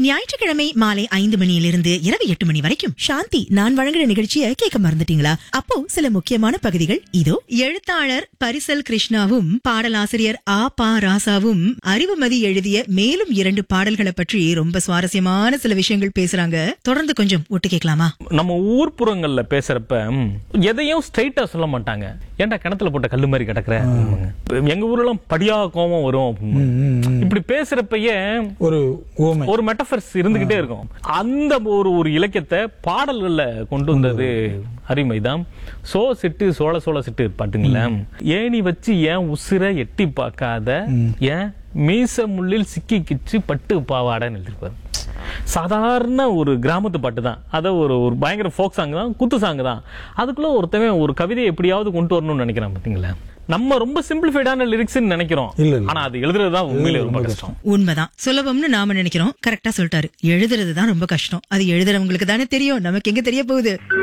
ஞாயிற்றுக்கிழமை மாலை ஐந்து மணியிலிருந்து இரவு எட்டு மணி வரைக்கும் சாந்தி நான் வழங்குற நிகழ்ச்சியை கேட்க மறந்துட்டீங்களா அப்போ சில முக்கியமான பகுதிகள் இதோ எழுத்தாளர் பரிசல் கிருஷ்ணாவும் பாடலாசிரியர் ஆ பா ராசாவும் அறிவுமதி எழுதிய மேலும் இரண்டு பாடல்களை பற்றி ரொம்ப சுவாரஸ்யமான சில விஷயங்கள் பேசுறாங்க தொடர்ந்து கொஞ்சம் ஒட்டு கேட்கலாமா நம்ம ஊர்ப்புறங்கள்ல பேசுறப்ப ம், எதையும் ஸ்ட்ரைட்டா சொல்ல மாட்டாங்க ஏன்டா கிணத்துல போட்ட கல்லு மாதிரி கிடக்குற அப்படிம்பாங்க. எங்க ஊர்லாம் படியா கோவம் வரும் அப்படிம்பாங்க. இப்படி பேசுறப்பயே ஒரு ஓமை ஒரு மெட்டபர்ஸ் இருந்துகிட்டே இருக்கும் அந்த ஒரு ஒரு இலக்கியத்தை பாடல்கள்ல கொண்டு வந்தது அருமைதான் சோ சிட்டு சோழ சோழ சிட்டு பாட்டுங்களேன் ஏணி வச்சு ஏன் உசுர எட்டி பார்க்காத ஏன் மீச முள்ளில் சிக்கி கிச்சு பட்டு பாவாடன்னு எழுதிருப்பாரு சாதாரண ஒரு கிராமத்து பாட்டு தான் அதை ஒரு ஒரு பயங்கர ஃபோக் சாங் தான் குத்து சாங் தான் அதுக்குள்ள ஒருத்தவன் ஒரு கவிதையை எப்படியாவது கொண்டு வரணும்னு நினைக்கிறான் பாத்தீங்களா நம்ம ரொம்ப சிம்பிளிஃபைடான லிரிக்ஸ் நினைக்கிறோம் இல்ல, இல்ல. ஆனா அது எழுதுறது தான் உண்மையிலே ரொம்ப கஷ்டம் உண்மைதான் சுலபம்னு நாம நினைக்கிறோம் கரெக்டா சொல்லிட்டாரு எழுதுறது தான் ரொம்ப கஷ்டம் அது எழுதுறவங்களுக்கு தானே தெரியும் நமக்கு எங்க தெரிய போகுது